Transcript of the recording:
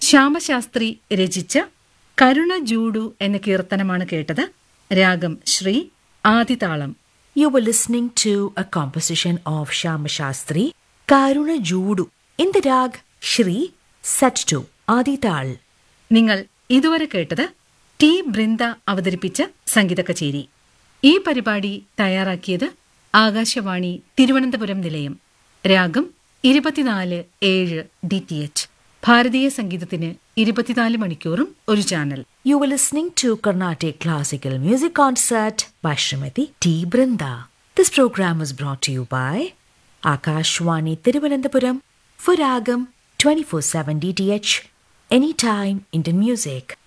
ശ്യാമശാസ്ത്രി രചിച്ച കരുണ ജൂഡു എന്ന കീർത്തനമാണ് കേട്ടത് രാഗം Shri ആദിതാളം You were listening to a composition of Shama Shastri, Karuna Judu, in the rag Shri set to Adital. നിങ്ങൾ ഇതുവരെ കേട്ടത് ടി ബൃന്ദ അവതരിപ്പിച്ച സംഗീത കച്ചേരി ഈ പരിപാടി തയ്യാറാക്കിയത് ആകാശവാണി തിരുവനന്തപുരം നിലയം രാഗം ഇരുപത്തിനാല് ഏഴ് ഡി ടി എച്ച് ഭാരതീയ സംഗീതത്തിന് ഇരുപത്തിനാല് മണിക്കൂറും ഒരു channel You were listening to Carnatic Classical Music Concert by Srimati T. Brinda. This program was brought to you by Akashwani Tiruvananthapuram for Ragam 24-7 DTH, Anytime Indian Music.